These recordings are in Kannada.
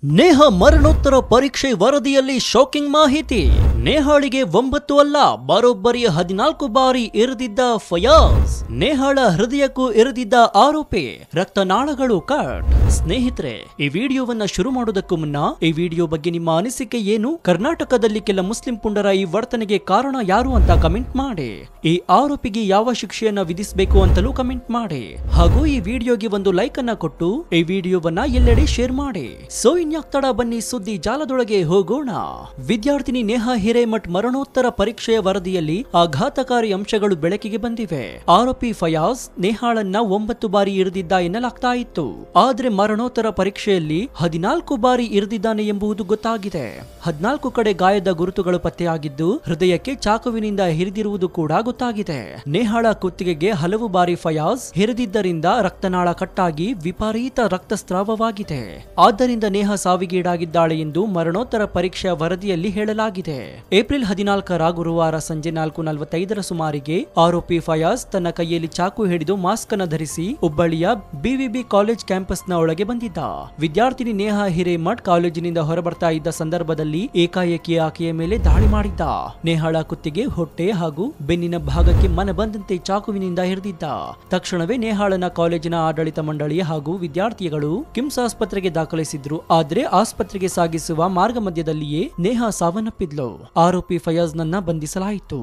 ನೇಹ ಮರಣೋತ್ತರ ಪರೀಕ್ಷೆ ವರದಿಯಲ್ಲಿ ಶಾಕಿಂಗ್ ಮಾಹಿತಿ ನೇಹಾಳಿಗೆ ಒಂಬತ್ತು ಅಲ್ಲ ಬರೋಬ್ಬರಿ ಹದಿನಾಲ್ಕು ಬಾರಿ ಇರಿದಿದ್ದ ಫಯಾಜ್ ನೇಹಾಳ ಹೃದಯಕ್ಕೂ ಇರಿದಿದ್ದ ಆರೋಪಿ ರಕ್ತನಾಳಗಳು ಕಟ್ ಸ್ನೇಹಿತರೆ ಈ ವಿಡಿಯೋವನ್ನ ಶುರು ಮಾಡೋದಕ್ಕೂ ಮುನ್ನ ಈ ವಿಡಿಯೋ ಬಗ್ಗೆ ನಿಮ್ಮ ಅನಿಸಿಕೆ ಏನು ಕರ್ನಾಟಕದಲ್ಲಿ ಕೆಲ ಮುಸ್ಲಿಂ ಪುಂಡರ ಈ ವರ್ತನೆಗೆ ಕಾರಣ ಯಾರು ಅಂತ ಕಮೆಂಟ್ ಮಾಡಿ ಈ ಆರೋಪಿಗೆ ಯಾವ ಶಿಕ್ಷೆಯನ್ನ ವಿಧಿಸಬೇಕು ಅಂತಲೂ ಕಮೆಂಟ್ ಮಾಡಿ ಹಾಗೂ ಈ ವಿಡಿಯೋಗೆ ಒಂದು ಲೈಕ್ ಅನ್ನ ಕೊಟ್ಟು ಈ ವಿಡಿಯೋವನ್ನ ಎಲ್ಲೆಡೆ ಶೇರ್ ಮಾಡಿ ಸೊ ಇನ್ಯಾಕ್ತಡ ಬನ್ನಿ ಸುದ್ದಿ ಜಾಲದೊಳಗೆ ಹೋಗೋಣ ವಿದ್ಯಾರ್ಥಿನಿ ನೇಹಾ ಹಿರೇಮಠ್ ಮರಣೋತ್ತರ ಪರೀಕ್ಷೆಯ ವರದಿಯಲ್ಲಿ ಆಘಾತಕಾರಿ ಅಂಶಗಳು ಬೆಳಕಿಗೆ ಬಂದಿವೆ ಆರೋಪಿ ಫಯಾಜ್ ನೇಹಾಳನ್ನ ಒಂಬತ್ತು ಬಾರಿ ಇರಿದಿದ್ದ ಎನ್ನಲಾಗ್ತಾ ಇತ್ತು ಆದ್ರೆ ಮರಣೋತ್ತರ ಪರೀಕ್ಷೆಯಲ್ಲಿ ಹದಿನಾಲ್ಕು ಬಾರಿ ಇರಿದಿದ್ದಾನೆ ಎಂಬುದು ಗೊತ್ತಾಗಿದೆ ಹದಿನಾಲ್ಕು ಕಡೆ ಗಾಯದ ಗುರುತುಗಳು ಪತ್ತೆಯಾಗಿದ್ದು ಹೃದಯಕ್ಕೆ ಚಾಕುವಿನಿಂದ ಹಿರಿದಿರುವುದು ಕೂಡ ಗೊತ್ತಾಗಿದೆ ನೇಹಾಳ ಕುತ್ತಿಗೆಗೆ ಹಲವು ಬಾರಿ ಫಯಾಜ್ ಹಿರಿದಿದ್ದರಿಂದ ರಕ್ತನಾಳ ಕಟ್ಟಾಗಿ ವಿಪರೀತ ರಕ್ತಸ್ರಾವವಾಗಿದೆ ಆದ್ದರಿಂದ ನೇಹ ಸಾವಿಗೀಡಾಗಿದ್ದಾಳೆ ಎಂದು ಮರಣೋತ್ತರ ಪರೀಕ್ಷೆಯ ವರದಿಯಲ್ಲಿ ಹೇಳಲಾಗಿದೆ ಏಪ್ರಿಲ್ ಹದಿನಾಲ್ಕರ ಗುರುವಾರ ಸಂಜೆ ನಾಲ್ಕು ನಲವತ್ತೈದರ ಸುಮಾರಿಗೆ ಆರೋಪಿ ಫಯಾಜ್ ತನ್ನ ಕೈಯಲ್ಲಿ ಚಾಕು ಹಿಡಿದು ಮಾಸ್ಕ್ ಅನ್ನು ಧರಿಸಿ ಹುಬ್ಬಳ್ಳಿಯ ಬಿವಿಬಿ ಕಾಲೇಜ್ ಕ್ಯಾಂಪಸ್ನ ಒಳಗೆ ಬಂದಿದ್ದ ವಿದ್ಯಾರ್ಥಿನಿ ನೇಹ ಹಿರೇಮಠ್ ಕಾಲೇಜಿನಿಂದ ಹೊರಬರ್ತಾ ಇದ್ದ ಸಂದರ್ಭದಲ್ಲಿ ಏಕಾಏಕಿ ಆಕೆಯ ಮೇಲೆ ದಾಳಿ ಮಾಡಿದ್ದ ನೇಹಾಳ ಕುತ್ತಿಗೆ ಹೊಟ್ಟೆ ಹಾಗೂ ಬೆನ್ನಿನ ಭಾಗಕ್ಕೆ ಮನ ಬಂದಂತೆ ಚಾಕುವಿನಿಂದ ಹಿಡಿದಿದ್ದ ತಕ್ಷಣವೇ ನೇಹಾಳನ ಕಾಲೇಜಿನ ಆಡಳಿತ ಮಂಡಳಿ ಹಾಗೂ ವಿದ್ಯಾರ್ಥಿಗಳು ಕಿಮ್ಸ್ ಆಸ್ಪತ್ರೆಗೆ ದಾಖಲಿಸಿದ್ರು ಆದ್ರೆ ಆಸ್ಪತ್ರೆಗೆ ಸಾಗಿಸುವ ಮಾರ್ಗ ಮಧ್ಯದಲ್ಲಿಯೇ ನೇಹಾ ಸಾವನ್ನಪ್ಪಿದ್ಲು ಆರೋಪಿ ಫಯಾಜ್ನನ್ನ ಬಂಧಿಸಲಾಯಿತು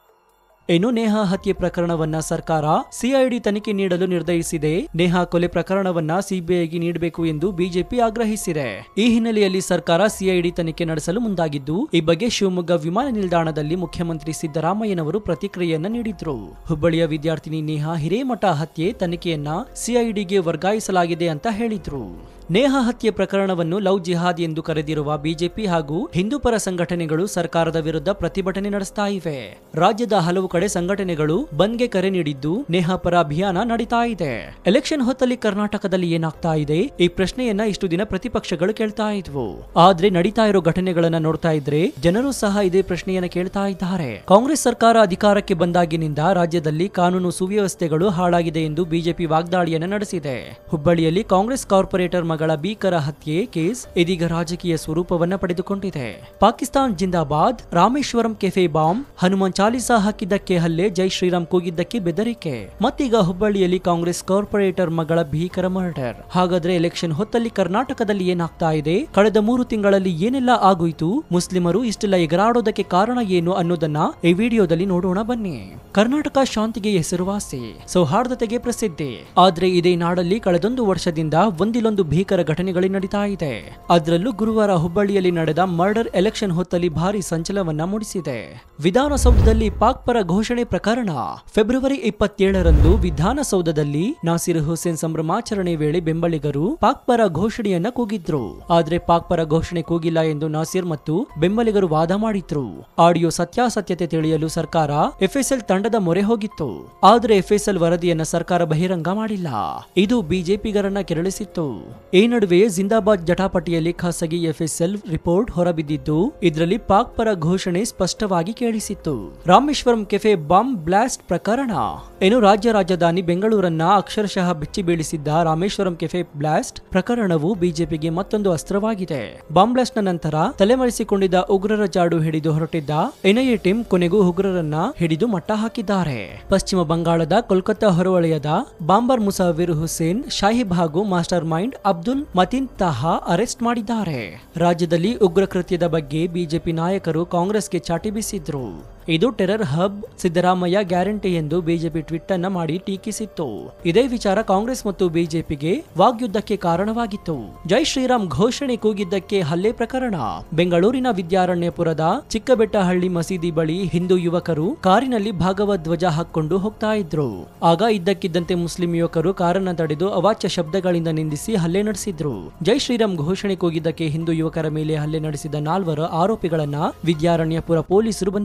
ಇನ್ನು ನೇಹಾ ಹತ್ಯೆ ಪ್ರಕರಣವನ್ನ ಸರ್ಕಾರ ಸಿಐಡಿ ತನಿಖೆ ನೀಡಲು ನಿರ್ಧರಿಸಿದೆ ನೇಹಾ ಕೊಲೆ ಪ್ರಕರಣವನ್ನ ಸಿಬಿಐಗೆ ನೀಡಬೇಕು ಎಂದು ಬಿಜೆಪಿ ಆಗ್ರಹಿಸಿದೆ ಈ ಹಿನ್ನೆಲೆಯಲ್ಲಿ ಸರ್ಕಾರ ಸಿಐಡಿ ತನಿಖೆ ನಡೆಸಲು ಮುಂದಾಗಿದ್ದು ಈ ಬಗ್ಗೆ ಶಿವಮೊಗ್ಗ ವಿಮಾನ ನಿಲ್ದಾಣದಲ್ಲಿ ಮುಖ್ಯಮಂತ್ರಿ ಸಿದ್ದರಾಮಯ್ಯನವರು ಪ್ರತಿಕ್ರಿಯೆಯನ್ನ ನೀಡಿದ್ರು ಹುಬ್ಬಳ್ಳಿಯ ವಿದ್ಯಾರ್ಥಿನಿ ನೇಹಾ ಹಿರೇಮಠ ಹತ್ಯೆ ತನಿಖೆಯನ್ನ ಸಿಐಡಿಗೆ ವರ್ಗಾಯಿಸಲಾಗಿದೆ ಅಂತ ಹೇಳಿದ್ರು ನೇಹಾ ಹತ್ಯೆ ಪ್ರಕರಣವನ್ನು ಲವ್ ಜಿಹಾದ್ ಎಂದು ಕರೆದಿರುವ ಬಿಜೆಪಿ ಹಾಗೂ ಹಿಂದೂಪರ ಸಂಘಟನೆಗಳು ಸರ್ಕಾರದ ವಿರುದ್ಧ ಪ್ರತಿಭಟನೆ ನಡೆಸ್ತಾ ಇವೆ ರಾಜ್ಯದ ಹಲವು ಕಡೆ ಸಂಘಟನೆಗಳು ಬಂದ್ಗೆ ಕರೆ ನೀಡಿದ್ದು ನೇಹಾ ಪರ ಅಭಿಯಾನ ನಡೀತಾ ಇದೆ ಎಲೆಕ್ಷನ್ ಹೊತ್ತಲ್ಲಿ ಕರ್ನಾಟಕದಲ್ಲಿ ಏನಾಗ್ತಾ ಇದೆ ಈ ಪ್ರಶ್ನೆಯನ್ನ ಇಷ್ಟು ದಿನ ಪ್ರತಿಪಕ್ಷಗಳು ಕೇಳ್ತಾ ಇದ್ವು ಆದ್ರೆ ನಡೀತಾ ಇರೋ ಘಟನೆಗಳನ್ನ ನೋಡ್ತಾ ಇದ್ರೆ ಜನರು ಸಹ ಇದೇ ಪ್ರಶ್ನೆಯನ್ನ ಕೇಳ್ತಾ ಇದ್ದಾರೆ ಕಾಂಗ್ರೆಸ್ ಸರ್ಕಾರ ಅಧಿಕಾರಕ್ಕೆ ಬಂದಾಗಿನಿಂದ ರಾಜ್ಯದಲ್ಲಿ ಕಾನೂನು ಸುವ್ಯವಸ್ಥೆಗಳು ಹಾಳಾಗಿದೆ ಎಂದು ಬಿಜೆಪಿ ವಾಗ್ದಾಳಿಯನ್ನ ನಡೆಸಿದೆ ಹುಬ್ಬಳ್ಳಿಯಲ್ಲಿ ಕಾಂಗ್ರೆಸ್ ಕಾರ್ಪೊರೇಟರ್ ಮಗಳ ಭೀಕರ ಹತ್ಯೆ ಕೇಸ್ ಇದೀಗ ರಾಜಕೀಯ ಸ್ವರೂಪವನ್ನ ಪಡೆದುಕೊಂಡಿದೆ ಪಾಕಿಸ್ತಾನ್ ಜಿಂದಾಬಾದ್ ರಾಮೇಶ್ವರಂ ಕೆಫೆ ಬಾಂಬ್ ಹನುಮಾನ್ ಚಾಲಿಸಾ ಹಾಕಿದ್ದಕ್ಕೆ ಹಲ್ಲೆ ಜೈ ಶ್ರೀರಾಮ್ ಕೂಗಿದ್ದಕ್ಕೆ ಬೆದರಿಕೆ ಮತ್ತೀಗ ಹುಬ್ಬಳ್ಳಿಯಲ್ಲಿ ಕಾಂಗ್ರೆಸ್ ಕಾರ್ಪೊರೇಟರ್ ಮಗಳ ಭೀಕರ ಮರ್ಡರ್ ಹಾಗಾದ್ರೆ ಎಲೆಕ್ಷನ್ ಹೊತ್ತಲ್ಲಿ ಕರ್ನಾಟಕದಲ್ಲಿ ಏನಾಗ್ತಾ ಇದೆ ಕಳೆದ ಮೂರು ತಿಂಗಳಲ್ಲಿ ಏನೆಲ್ಲ ಆಗೋಯ್ತು ಮುಸ್ಲಿಮರು ಇಷ್ಟೆಲ್ಲ ಎಗರಾಡೋದಕ್ಕೆ ಕಾರಣ ಏನು ಅನ್ನೋದನ್ನ ಈ ವಿಡಿಯೋದಲ್ಲಿ ನೋಡೋಣ ಬನ್ನಿ ಕರ್ನಾಟಕ ಶಾಂತಿಗೆ ಹೆಸರುವಾಸಿ ಸೌಹಾರ್ದತೆಗೆ ಪ್ರಸಿದ್ಧಿ ಆದ್ರೆ ಇದೇ ನಾಡಲ್ಲಿ ಕಳೆದೊಂದು ವರ್ಷದಿಂದ ಒಂದಿಲ್ಲೊಂದು ಭೀಕರ ಘಟನೆಗಳು ನಡೀತಾ ಇದೆ ಅದರಲ್ಲೂ ಗುರುವಾರ ಹುಬ್ಬಳ್ಳಿಯಲ್ಲಿ ನಡೆದ ಮರ್ಡರ್ ಎಲೆಕ್ಷನ್ ಹೊತ್ತಲ್ಲಿ ಭಾರಿ ಸಂಚಲನವನ್ನ ಮೂಡಿಸಿದೆ ವಿಧಾನಸೌಧದಲ್ಲಿ ಪಾಕ್ ಪರ ಘೋಷಣೆ ಪ್ರಕರಣ ಫೆಬ್ರವರಿ ಇಪ್ಪತ್ತೇಳರಂದು ವಿಧಾನಸೌಧದಲ್ಲಿ ನಾಸಿರ್ ಹುಸೇನ್ ಸಂಭ್ರಮಾಚರಣೆ ವೇಳೆ ಬೆಂಬಲಿಗರು ಪಾಕ್ ಪರ ಘೋಷಣೆಯನ್ನ ಕೂಗಿದ್ರು ಆದ್ರೆ ಪಾಕ್ ಪರ ಘೋಷಣೆ ಕೂಗಿಲ್ಲ ಎಂದು ನಾಸಿರ್ ಮತ್ತು ಬೆಂಬಲಿಗರು ವಾದ ಮಾಡಿದ್ರು ಆಡಿಯೋ ಸತ್ಯಾಸತ್ಯತೆ ತಿಳಿಯಲು ಸರ್ಕಾರ ಎಫ್ಎಸ್ಎಲ್ ತಂಡದ ಮೊರೆ ಹೋಗಿತ್ತು ಆದ್ರೆ ಎಫ್ಎಸ್ಎಲ್ ವರದಿಯನ್ನ ಸರ್ಕಾರ ಬಹಿರಂಗ ಮಾಡಿಲ್ಲ ಇದು ಬಿಜೆಪಿಗರನ್ನ ಕೆರಳಿಸಿತ್ತು ಈ ನಡುವೆ ಜಿಂದಾಬಾದ್ ಜಟಾಪಟಿಯಲ್ಲಿ ಖಾಸಗಿ ಎಫ್ಎಸ್ಎಲ್ ರಿಪೋರ್ಟ್ ಹೊರಬಿದ್ದಿದ್ದು ಇದರಲ್ಲಿ ಪಾಕ್ ಪರ ಘೋಷಣೆ ಸ್ಪಷ್ಟವಾಗಿ ಕೇಳಿಸಿತ್ತು ರಾಮೇಶ್ವರಂ ಕೆಫೆ ಬಾಂಬ್ ಬ್ಲಾಸ್ಟ್ ಪ್ರಕರಣ ಏನು ರಾಜ್ಯ ರಾಜಧಾನಿ ಬೆಂಗಳೂರನ್ನ ಅಕ್ಷರಶಃ ಬೆಚ್ಚಿ ಬೀಳಿಸಿದ್ದ ರಾಮೇಶ್ವರಂ ಕೆಫೆ ಬ್ಲಾಸ್ಟ್ ಪ್ರಕರಣವು ಬಿಜೆಪಿಗೆ ಮತ್ತೊಂದು ಅಸ್ತ್ರವಾಗಿದೆ ಬಾಂಬ್ ಬ್ಲಾಸ್ಟ್ ನ ನಂತರ ತಲೆಮರೆಸಿಕೊಂಡಿದ್ದ ಉಗ್ರರ ಜಾಡು ಹಿಡಿದು ಹೊರಟಿದ್ದ ಎನ್ಐಎ ಟೀಮ್ ಕೊನೆಗೂ ಉಗ್ರರನ್ನ ಹಿಡಿದು ಮಟ್ಟ ಹಾಕಿದ್ದಾರೆ ಪಶ್ಚಿಮ ಬಂಗಾಳದ ಕೋಲ್ಕತ್ತಾ ಹೊರವಲಯದ ಬಾಂಬರ್ ಮುಸಾವಿರ್ ಹುಸೇನ್ ಶಾಹಿಬ್ ಹಾಗೂ mastermind Abdul Mateen Taha arrest ಮಾಡಿದ್ದಾರೆ ರಾಜ್ಯದಲ್ಲಿ ಉಗ್ರ ಕೃತ್ಯದ ಬಗ್ಗೆ ಬಿಜೆಪಿ ನಾಯಕರು ಕಾಂಗ್ರೆಸ್ಗೆ ಚಾಟಿ ಬೀಸಿದ್ರು ಇದು ಟೆರರ್ ಹಬ್ ಸಿದ್ದರಾಮಯ್ಯ ಗ್ಯಾರಂಟಿ ಎಂದು ಬಿಜೆಪಿ ಟ್ವೀಟ್ ಅನ್ನ ಮಾಡಿ ಟೀಕಿಸಿತ್ತು ಇದೇ ವಿಚಾರ ಕಾಂಗ್ರೆಸ್ ಮತ್ತು ಬಿಜೆಪಿಗೆ ವಾಗ್ಯುದ್ಧಕ್ಕೆ ಕಾರಣವಾಗಿತ್ತು ಜೈ ಶ್ರೀರಾಮ್ ಘೋಷಣೆ ಕೂಗಿದ್ದಕ್ಕೆ ಹಲ್ಲೆ ಪ್ರಕರಣ ಬೆಂಗಳೂರಿನ ವಿದ್ಯಾರಣ್ಯಪುರದ ಚಿಕ್ಕಬೆಟ್ಟಹಳ್ಳಿ ಮಸೀದಿ ಬಳಿ ಹಿಂದೂ ಯುವಕರು ಕಾರಿನಲ್ಲಿ ಭಾಗವತ್ ಧ್ವಜ ಹಾಕೊಂಡು ಹೋಗ್ತಾ ಇದ್ರು ಆಗ ಇದ್ದಕ್ಕಿದ್ದಂತೆ ಮುಸ್ಲಿಂ ಯುವಕರು ಕಾರನ್ನ ತಡೆದು ಅವಾಚ್ಯ ಶಬ್ದಗಳಿಂದ ನಿಂದಿಸಿ ಹಲ್ಲೆ ನಡೆಸಿದ್ರು ಜೈ ಶ್ರೀರಾಮ್ ಘೋಷಣೆ ಕೂಗಿದ್ದಕ್ಕೆ ಹಿಂದೂ ಯುವಕರ ಮೇಲೆ ಹಲ್ಲೆ ನಡೆಸಿದ ನಾಲ್ವರು ಆರೋಪಿಗಳನ್ನ ವಿದ್ಯಾರಣ್ಯಪುರ ಪೊಲೀಸರು ಬಂಧಿಸಿದ್ದಾರೆ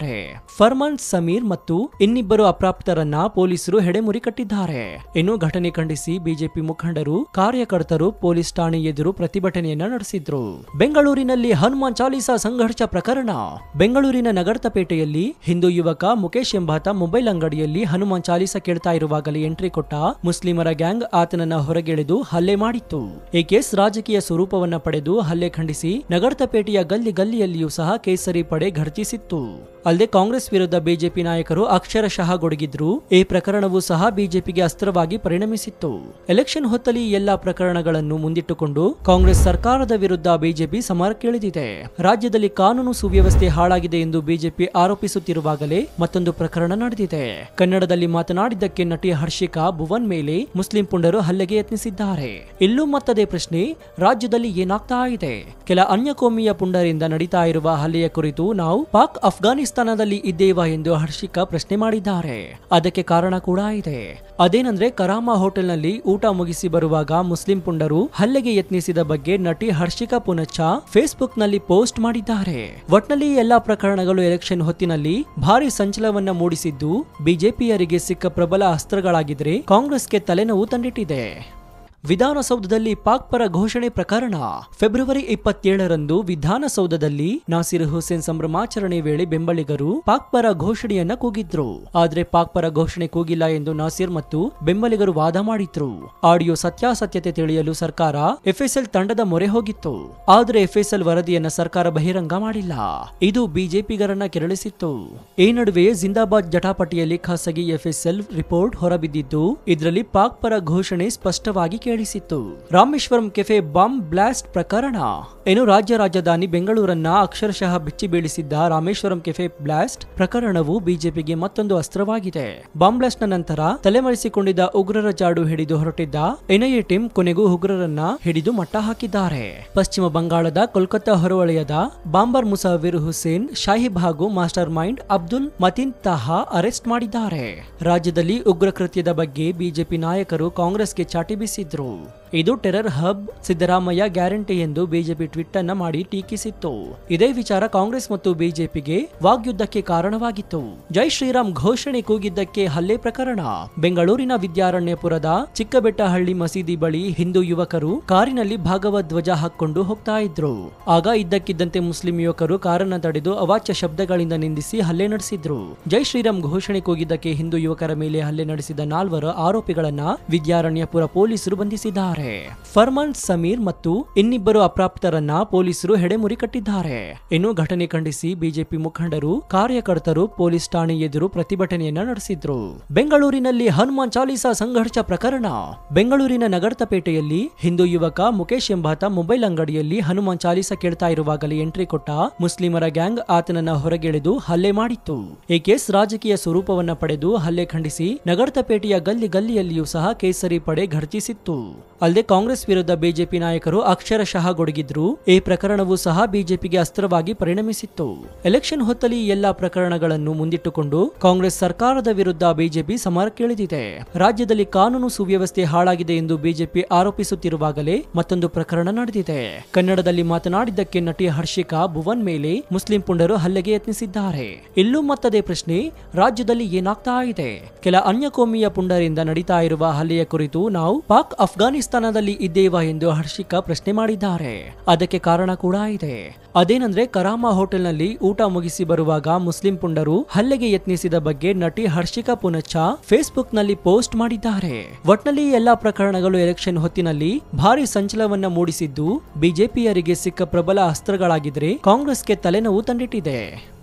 ಮಾಡಿದ್ದಾರೆ ಫರ್ಮಾನ್ ಸಮೀರ್ ಮತ್ತು ಇನ್ನಿಬ್ಬರು ಅಪ್ರಾಪ್ತರನ್ನ ಪೊಲೀಸರು ಹೆಡೆಮುರಿ ಕಟ್ಟಿದ್ದಾರೆ ಇನ್ನು ಘಟನೆ ಖಂಡಿಸಿ ಬಿಜೆಪಿ ಮುಖಂಡರು ಕಾರ್ಯಕರ್ತರು ಪೊಲೀಸ್ ಠಾಣೆ ಎದುರು ಪ್ರತಿಭಟನೆಯನ್ನ ನಡೆಸಿದ್ರು ಬೆಂಗಳೂರಿನಲ್ಲಿ ಹನುಮಾನ್ ಚಾಲೀಸಾ ಸಂಘರ್ಷ ಪ್ರಕರಣ ಬೆಂಗಳೂರಿನ ನಗರತಪೇಟೆಯಲ್ಲಿ ಹಿಂದೂ ಯುವಕ ಮುಖೇಶ್ ಎಂಬಾತ ಮೊಬೈಲ್ ಅಂಗಡಿಯಲ್ಲಿ ಹನುಮಾನ್ ಚಾಲೀಸಾ ಕೇಳ್ತಾ ಇರುವಾಗಲೇ ಎಂಟ್ರಿ ಕೊಟ್ಟ ಮುಸ್ಲಿಮರ ಗ್ಯಾಂಗ್ ಆತನನ್ನ ಹೊರಗೆಳೆದು ಹಲ್ಲೆ ಮಾಡಿತ್ತು ಈ ಕೇಸ್ ರಾಜಕೀಯ ಸ್ವರೂಪವನ್ನ ಪಡೆದು ಹಲ್ಲೆ ಖಂಡಿಸಿ ನಗರತಪೇಟೆಯ ಗಲ್ಲಿ ಗಲ್ಲಿಯಲ್ಲಿಯೂ ಸಹ ಕೇಸರಿ ಪಡೆ ಘರ್ಜಿಸಿತ್ತು ಅಲ್ಲದೆ ಕಾಂಗ್ರೆಸ್ ವಿರುದ್ಧ ಬಿಜೆಪಿ ನಾಯಕರು ಅಕ್ಷರಶಃ ಗೊಡಗಿದ್ರು ಈ ಪ್ರಕರಣವೂ ಸಹ ಬಿಜೆಪಿಗೆ ಅಸ್ತ್ರವಾಗಿ ಪರಿಣಮಿಸಿತ್ತು ಎಲೆಕ್ಷನ್ ಹೊತ್ತಲ್ಲಿ ಎಲ್ಲಾ ಪ್ರಕರಣಗಳನ್ನು ಮುಂದಿಟ್ಟುಕೊಂಡು ಕಾಂಗ್ರೆಸ್ ಸರ್ಕಾರದ ವಿರುದ್ಧ ಬಿಜೆಪಿ ಸಮರಕ್ಕಿಳಿದಿದೆ ರಾಜ್ಯದಲ್ಲಿ ಕಾನೂನು ಸುವ್ಯವಸ್ಥೆ ಹಾಳಾಗಿದೆ ಎಂದು ಬಿಜೆಪಿ ಆರೋಪಿಸುತ್ತಿರುವಾಗಲೇ ಮತ್ತೊಂದು ಪ್ರಕರಣ ನಡೆದಿದೆ ಕನ್ನಡದಲ್ಲಿ ಮಾತನಾಡಿದ್ದಕ್ಕೆ ನಟಿ ಹರ್ಷಿಕಾ ಭುವನ್ ಮೇಲೆ ಮುಸ್ಲಿಂ ಪುಂಡರು ಹಲ್ಲೆಗೆ ಯತ್ನಿಸಿದ್ದಾರೆ ಇಲ್ಲೂ ಮತ್ತದೇ ಪ್ರಶ್ನೆ ರಾಜ್ಯದಲ್ಲಿ ಏನಾಗ್ತಾ ಇದೆ ಕೆಲ ಅನ್ಯಕೋಮೀಯ ಪುಂಡರಿಂದ ನಡೀತಾ ಇರುವ ಹಲ್ಲೆಯ ಕುರಿತು ನಾವು ಪಾಕ್ ಅಫ್ಘಾನಿಸ್ತಾನದಲ್ಲಿ ಇದ್ದೇವಾ ಎಂದು ಹರ್ಷಿಕಾ ಪ್ರಶ್ನೆ ಮಾಡಿದ್ದಾರೆ ಅದಕ್ಕೆ ಕಾರಣ ಕೂಡ ಇದೆ ಅದೇನಂದ್ರೆ ಕರಾಮ ಹೋಟೆಲ್ನಲ್ಲಿ ಊಟ ಮುಗಿಸಿ ಬರುವಾಗ ಮುಸ್ಲಿಂ ಪುಂಡರು ಹಲ್ಲೆಗೆ ಯತ್ನಿಸಿದ ಬಗ್ಗೆ ನಟಿ ಹರ್ಷಿಕಾ ಪುನಚ್ಚ ಫೇಸ್ಬುಕ್ ನಲ್ಲಿ ಪೋಸ್ಟ್ ಮಾಡಿದ್ದಾರೆ ಒಟ್ನಲ್ಲಿ ಎಲ್ಲಾ ಪ್ರಕರಣಗಳು ಎಲೆಕ್ಷನ್ ಹೊತ್ತಿನಲ್ಲಿ ಭಾರಿ ಸಂಚಲವನ್ನ ಮೂಡಿಸಿದ್ದು ಬಿಜೆಪಿಯರಿಗೆ ಸಿಕ್ಕ ಪ್ರಬಲ ಅಸ್ತ್ರಗಳಾಗಿದ್ರೆ ಕಾಂಗ್ರೆಸ್ಗೆ ತಲೆನೋವು ತಂದಿಟ್ಟಿದೆ ವಿಧಾನಸೌಧದಲ್ಲಿ ಪಾಕ್ ಪರ ಘೋಷಣೆ ಪ್ರಕರಣ ಫೆಬ್ರವರಿ ಇಪ್ಪತ್ತೇಳರಂದು ವಿಧಾನಸೌಧದಲ್ಲಿ ನಾಸಿರ್ ಹುಸೇನ್ ಸಂಭ್ರಮಾಚರಣೆ ವೇಳೆ ಬೆಂಬಲಿಗರು ಪಾಕ್ ಪರ ಘೋಷಣೆಯನ್ನ ಕೂಗಿದ್ರು ಆದ್ರೆ ಪಾಕ್ ಪರ ಘೋಷಣೆ ಕೂಗಿಲ್ಲ ಎಂದು ನಾಸಿರ್ ಮತ್ತು ಬೆಂಬಲಿಗರು ವಾದ ಮಾಡಿದ್ರು ಆಡಿಯೋ ಸತ್ಯಾಸತ್ಯತೆ ತಿಳಿಯಲು ಸರ್ಕಾರ ಎಫ್ಎಸ್ಎಲ್ ತಂಡದ ಮೊರೆ ಹೋಗಿತ್ತು ಆದ್ರೆ ಎಫ್ಎಸ್ಎಲ್ ವರದಿಯನ್ನ ಸರ್ಕಾರ ಬಹಿರಂಗ ಮಾಡಿಲ್ಲ ಇದು ಬಿಜೆಪಿಗರನ್ನ ಕೆರಳಿಸಿತ್ತು ಈ ನಡುವೆ ಜಿಂದಾಬಾದ್ ಜಟಾಪಟಿಯಲ್ಲಿ ಖಾಸಗಿ ಎಫ್ಎಸ್ಎಲ್ ರಿಪೋರ್ಟ್ ಹೊರಬಿದ್ದಿದ್ದು ಇದರಲ್ಲಿ ಪಾಕ್ ಪರ ಘೋಷಣೆ ಸ್ಪಷ್ಟವಾಗಿ ಕೇಳಿಸಿತ್ತು ರಾಮೇಶ್ವರಂ ಕೆಫೆ ಬಾಂಬ್ ಬ್ಲಾಸ್ಟ್ ಪ್ರಕರಣ ಏನು ರಾಜ್ಯ ರಾಜಧಾನಿ ಬೆಂಗಳೂರನ್ನ ಅಕ್ಷರಶಃ ಬಿಚ್ಚಿ ಬೀಳಿಸಿದ್ದ ರಾಮೇಶ್ವರಂ ಕೆಫೆ ಬ್ಲಾಸ್ಟ್ ಪ್ರಕರಣವು ಬಿಜೆಪಿಗೆ ಮತ್ತೊಂದು ಅಸ್ತ್ರವಾಗಿದೆ ಬಾಂಬ್ ಬ್ಲಾಸ್ಟ್ ನ ನಂತರ ತಲೆಮರೆಸಿಕೊಂಡಿದ್ದ ಉಗ್ರರ ಜಾಡು ಹಿಡಿದು ಹೊರಟಿದ್ದ ಎನ್ಐಎ ಟೀಮ್ ಕೊನೆಗೂ ಉಗ್ರರನ್ನ ಹಿಡಿದು ಮಟ್ಟ ಹಾಕಿದ್ದಾರೆ ಪಶ್ಚಿಮ ಬಂಗಾಳದ ಕೋಲ್ಕತ್ತಾ ಹೊರವಲಯದ ಬಾಂಬರ್ ಮುಸಾವಿರ್ ಹುಸೇನ್ ಶಾಹಿಬ್ ಹಾಗೂ mastermind Abdul Mateen Taha arrest ಮಾಡಿದ್ದಾರೆ ರಾಜ್ಯದಲ್ಲಿ ಉಗ್ರ ಕೃತ್ಯದ ಬಗ್ಗೆ ಬಿಜೆಪಿ ನಾಯಕರು ಕಾಂಗ್ರೆಸ್ಗೆ ಚಾಟಿ ಬೀಸಿದ್ರು ಇದು ಟೆರರ್ ಹಬ್ ಸಿದ್ದರಾಮಯ್ಯ ಗ್ಯಾರಂಟಿ ಎಂದು ಬಿಜೆಪಿ ಟ್ವೀಟ್ ಅನ್ನ ಮಾಡಿ ಟೀಕಿಸಿತ್ತು ಇದೇ ವಿಚಾರ ಕಾಂಗ್ರೆಸ್ ಮತ್ತು ಬಿಜೆಪಿಗೆ ವಾಗ್ಯುದ್ಧಕ್ಕೆ ಕಾರಣವಾಗಿತ್ತು ಜೈ ಶ್ರೀರಾಮ್ ಘೋಷಣೆ ಕೂಗಿದ್ದಕ್ಕೆ ಹಲ್ಲೆ ಪ್ರಕರಣ ಬೆಂಗಳೂರಿನ ವಿದ್ಯಾರಣ್ಯಪುರದ ಚಿಕ್ಕಬೆಟ್ಟಹಳ್ಳಿ ಮಸೀದಿ ಬಳಿ ಹಿಂದೂ ಯುವಕರು ಕಾರಿನಲ್ಲಿ ಭಾಗವತ್ ಧ್ವಜ ಹಾಕೊಂಡು ಹೋಗ್ತಾ ಇದ್ರು ಆಗ ಇದ್ದಕ್ಕಿದ್ದಂತೆ ಮುಸ್ಲಿಂ ಯುವಕರು ಕಾರನ್ನ ತಡೆದು ಅವಾಚ್ಯ ಶಬ್ದಗಳಿಂದ ನಿಂದಿಸಿ ಹಲ್ಲೆ ನಡೆಸಿದ್ರು ಜೈ ಶ್ರೀರಾಮ್ ಘೋಷಣೆ ಕೂಗಿದ್ದಕ್ಕೆ ಹಿಂದೂ ಯುವಕರ ಮೇಲೆ ಹಲ್ಲೆ ನಡೆಸಿದ ನಾಲ್ವರು ಆರೋಪಿಗಳನ್ನ ವಿದ್ಯಾರಣ್ಯಪುರ ಪೊಲೀಸರು ಬಂಧಿಸಿದ್ದಾರೆ ಫರ್ಮಾನ್ ಸಮೀರ್ ಮತ್ತು ಇನ್ನಿಬ್ಬರು ಅಪ್ರಾಪ್ತರನ್ನ ಪೊಲೀಸರು ಹೆಡೆಮುರಿ ಕಟ್ಟಿದ್ದಾರೆ ಇನ್ನು ಘಟನೆ ಖಂಡಿಸಿ ಬಿಜೆಪಿ ಮುಖಂಡರು ಕಾರ್ಯಕರ್ತರು ಪೊಲೀಸ್ ಠಾಣೆ ಎದುರು ಪ್ರತಿಭಟನೆಯನ್ನ ನಡೆಸಿದ್ರು ಬೆಂಗಳೂರಿನಲ್ಲಿ ಹನುಮಾನ್ ಚಾಲೀಸಾ ಸಂಘರ್ಷ ಪ್ರಕರಣ ಬೆಂಗಳೂರಿನ ನಗರತಪೇಟೆಯಲ್ಲಿ ಹಿಂದೂ ಯುವಕ ಮುಖೇಶ್ ಎಂಬಾತ ಮೊಬೈಲ್ ಅಂಗಡಿಯಲ್ಲಿ ಹನುಮಾನ್ ಚಾಲೀಸಾ ಕೇಳ್ತಾ ಇರುವಾಗಲೇ ಎಂಟ್ರಿ ಕೊಟ್ಟ ಮುಸ್ಲಿಮರ ಗ್ಯಾಂಗ್ ಆತನನ್ನ ಹೊರಗೆಳೆದು ಹಲ್ಲೆ ಮಾಡಿತ್ತು ಈ ಕೇಸ್ ರಾಜಕೀಯ ಸ್ವರೂಪವನ್ನ ಪಡೆದು ಹಲ್ಲೆ ಖಂಡಿಸಿ ನಗರತಪೇಟೆಯ ಗಲ್ಲಿ ಗಲ್ಲಿಯಲ್ಲಿಯೂ ಸಹ ಕೇಸರಿ ಪಡೆ ಘರ್ಜಿಸಿತ್ತು ಅಲ್ಲದೆ ಕಾಂಗ್ರೆಸ್ ವಿರುದ್ಧ ಬಿಜೆಪಿ ನಾಯಕರು ಅಕ್ಷರಶಃ ಗೊಡಗಿದ್ರು ಈ ಪ್ರಕರಣವೂ ಸಹ ಬಿಜೆಪಿಗೆ ಅಸ್ತ್ರವಾಗಿ ಪರಿಣಮಿಸಿತ್ತು ಎಲೆಕ್ಷನ್ ಹೊತ್ತಲ್ಲಿ ಎಲ್ಲಾ ಪ್ರಕರಣಗಳನ್ನು ಮುಂದಿಟ್ಟುಕೊಂಡು ಕಾಂಗ್ರೆಸ್ ಸರ್ಕಾರದ ವಿರುದ್ಧ ಬಿಜೆಪಿ ಸಮರಕ್ಕಿಳಿದಿದೆ ರಾಜ್ಯದಲ್ಲಿ ಕಾನೂನು ಸುವ್ಯವಸ್ಥೆ ಹಾಳಾಗಿದೆ ಎಂದು ಬಿಜೆಪಿ ಆರೋಪಿಸುತ್ತಿರುವಾಗಲೇ ಮತ್ತೊಂದು ಪ್ರಕರಣ ನಡೆದಿದೆ ಕನ್ನಡದಲ್ಲಿ ಮಾತನಾಡಿದ್ದಕ್ಕೆ ನಟಿ ಹರ್ಷಿಕಾ ಭುವನ್ ಮೇಲೆ ಮುಸ್ಲಿಂ ಪುಂಡರು ಹಲ್ಲೆಗೆ ಯತ್ನಿಸಿದ್ದಾರೆ ಇಲ್ಲೂ ಮತ್ತದೇ ಪ್ರಶ್ನೆ ರಾಜ್ಯದಲ್ಲಿ ಏನಾಗ್ತಾ ಇದೆ ಕೆಲ ಅನ್ಯಕೋಮೀಯ ಪುಂಡರಿಂದ ನಡೀತಾ ಇರುವ ಹಲ್ಲೆಯ ಕುರಿತು ನಾವು ಪಾಕ್ ಅಫ್ಘಾನಿಸ್ತಾನದಲ್ಲಿ ಇದ್ದೇವಾ ಎಂದು ಹರ್ಷಿಕಾ ಪ್ರಶ್ನೆ ಮಾಡಿದ್ದಾರೆ ಅದಕ್ಕೆ ಕಾರಣ ಕೂಡ ಇದೆ ಅದೇನಂದ್ರೆ ಕರಾಮ ಹೋಟೆಲ್ನಲ್ಲಿ ಊಟ ಮುಗಿಸಿ ಬರುವಾಗ ಮುಸ್ಲಿಂ ಪುಂಡರು ಹಲ್ಲೆಗೆ ಯತ್ನಿಸಿದ ಬಗ್ಗೆ ನಟಿ ಹರ್ಷಿಕಾ ಪುನಚ್ಚ ಫೇಸ್ಬುಕ್ ನಲ್ಲಿ ಪೋಸ್ಟ್ ಮಾಡಿದ್ದಾರೆ ಒಟ್ನಲ್ಲಿ ಎಲ್ಲಾ ಪ್ರಕರಣಗಳು ಎಲೆಕ್ಷನ್ ಹೊತ್ತಿನಲ್ಲಿ ಭಾರಿ ಸಂಚಲವನ್ನ ಮೂಡಿಸಿದ್ದು ಬಿಜೆಪಿಯರಿಗೆ ಸಿಕ್ಕ ಪ್ರಬಲ ಅಸ್ತ್ರಗಳಾಗಿದ್ರೆ ಕಾಂಗ್ರೆಸ್ಗೆ ತಲೆನೋವು ತಂದಿಟ್ಟಿದೆ